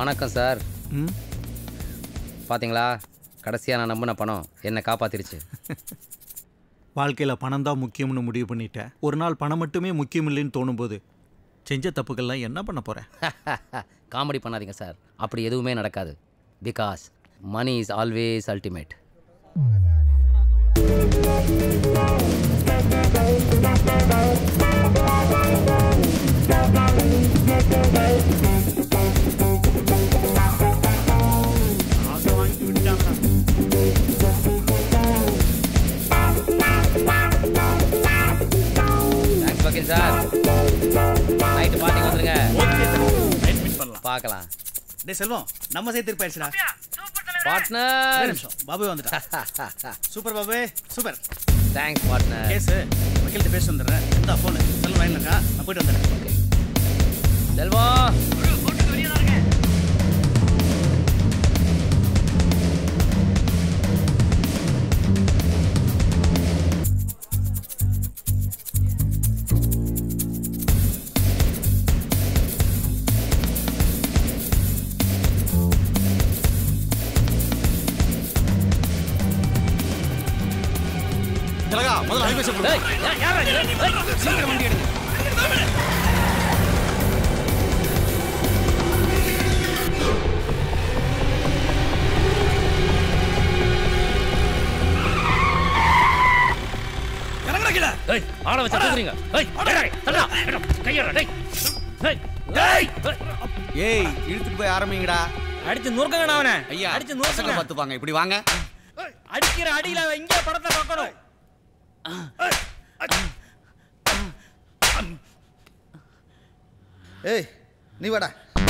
வணக்கம் சார் ம் பாத்தீங்களா கடைசியாக நான் நம்பின பணம் என்னை காப்பாத்திருச்சு வாழ்க்கையில் பணம் தான் முக்கியம்னு முடிவு பண்ணிட்டேன் ஒரு நாள் பணம் மட்டுமே முக்கியம் இல்லைன்னு தோணும்போது செஞ்ச தப்புக்கள்லாம் என்ன பண்ண போகிறேன் காமெடி பண்ணாதீங்க சார் அப்படி எதுவுமே நடக்காது because money is always ultimate thanks வக்கீல் சார் நைட்டு பார்ட்டிக்கு வந்துருங்க பார்க்கலாம் டேய் செல்வம் நம்ம சேர்த்து இருப்பாயிருச்சுடா ஒரே பார்ட்னர் நிமிஷம் பாபு வந்துட்டா super Babu super thanks partner case வக்கீல்கிட்ட பேச வந்துடுறேன் இந்த ஃபோனு செல்வம் லைன்ல இருக்கா நான் போயிட்டு வந்துடுறேன் செல்வம் திலகா முதல்ல ஹைவே சீக்கிரம் வண்டி எடுங்க இறங்குடா கீழே ஏய் ஆள வச்சு தூக்குறீங்க ஏய் டேய் தள்ளா கையற டேய் ஏய் ஏய் ஏய் இழுத்துட்டு போய் ஆரம்பிங்கடா அடிச்சு நுறுக்கங்கடா அவனை ஐயா அடிச்சு பசங்க நுறுக்குங்க பார்த்துப்பாங்க இப்படி வாங்க அடிக்கிற அடியில அவன் இங்கே படத்தை பார்க்கணும் ஏய் நீ வாடா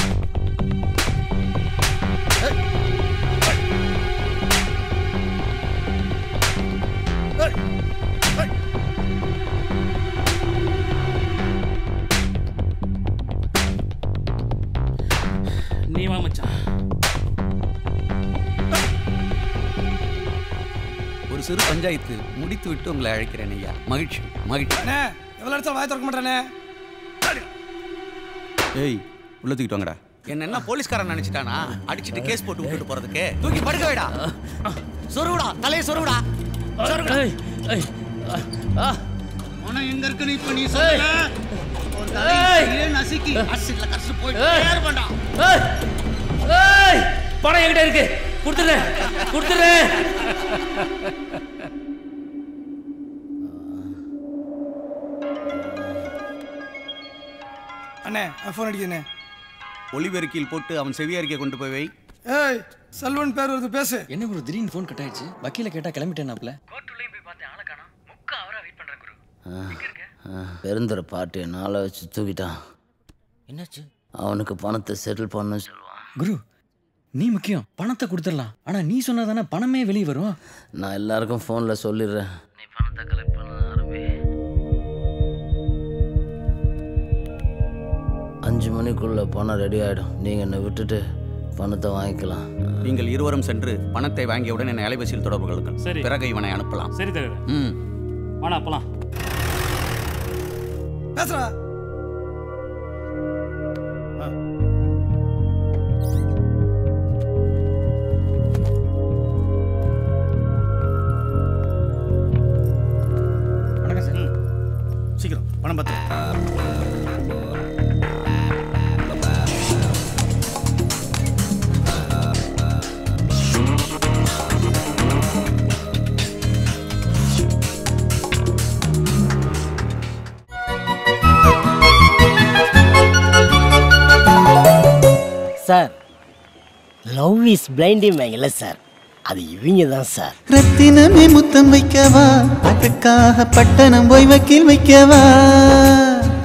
நீ வா மச்சான் ஒரு சிறு பஞ்சாயத்து முடித்து விட்டு உங்களை அழைக்கிறேன் ஐயா மகிழ்ச்சி மகிழ்ச்சி அண்ணே எவ்வளோ இடத்துல வாய் திறக்க மாட்டானே ஏய் உள்ள தூக்கிட்டு வாங்கடா என்ன என்ன போலீஸ்காரன் நினைச்சிட்டானா அடிச்சிட்டு கேஸ் போட்டு விட்டுட்டு போறதுக்கு தூக்கி படுக்க வைடா சொருவிடா தலையை சொருவிடா ஏய் ஏய் ஆ பணம் எங்க இருக்குன்னு இப்ப நீ சொல்ல உன் தலையை நசுக்கி அசிட்ல கஷ்டம் போயிட்டு வேண்டாம் ஏய் ஏய் பணம் என்கிட்ட இருக்கு கொடுத்துறேன் கொடுத்துறேன் அண்ணே ஃபோன் அடிக்கண்ணே ஒளிபெருக்கியில் போட்டு அவன் செவி அறிக்கை கொண்டு போய் வை ஏய் செல்வன் பேர் வருது பேசு என்ன குரு திடீர்னு ஃபோன் கட் ஆயிடுச்சு வக்கீல கேட்டா கிளம்பிட்டேனாப்ல பெருந்துற பாட்டு நாளை வச்சு தூக்கிட்டான் என்னாச்சு அவனுக்கு பணத்தை செட்டில் பண்ண சொல்லுவான் குரு நீ முக்கியம் பணத்தை கொடுத்துடலாம் ஆனா நீ சொன்னாதானே பணமே வெளியே வரும் நான் எல்லாருக்கும் ஃபோனில் சொல்லிடுறேன் நீ பணத்தை கலெக்ட் பண்ண ஆரம்பி அஞ்சு மணிக்குள்ள பணம் ரெடி ஆகிடும் நீங்கள் என்னை விட்டுட்டு பணத்தை வாங்கிக்கலாம் நீங்கள் இருவரும் சென்று பணத்தை வாங்கியவுடன் என்னை அலைபேசியில் தொடர்பு கொள்ளுங்கள் சரி. பிறகு இவனை அனுப்பலாம் சரி தலைவர் ம் வாடா போலாம் பேசுறா வணக்கம் சார் சீக்கிரம் பணம் பார்த்து sir love is blinding sir அது இவங்க தான் சார் ரத்தினமே முத்தம் வைக்கவா அதுக்காக பட்டணம் போய் வக்கீல் வைக்கவா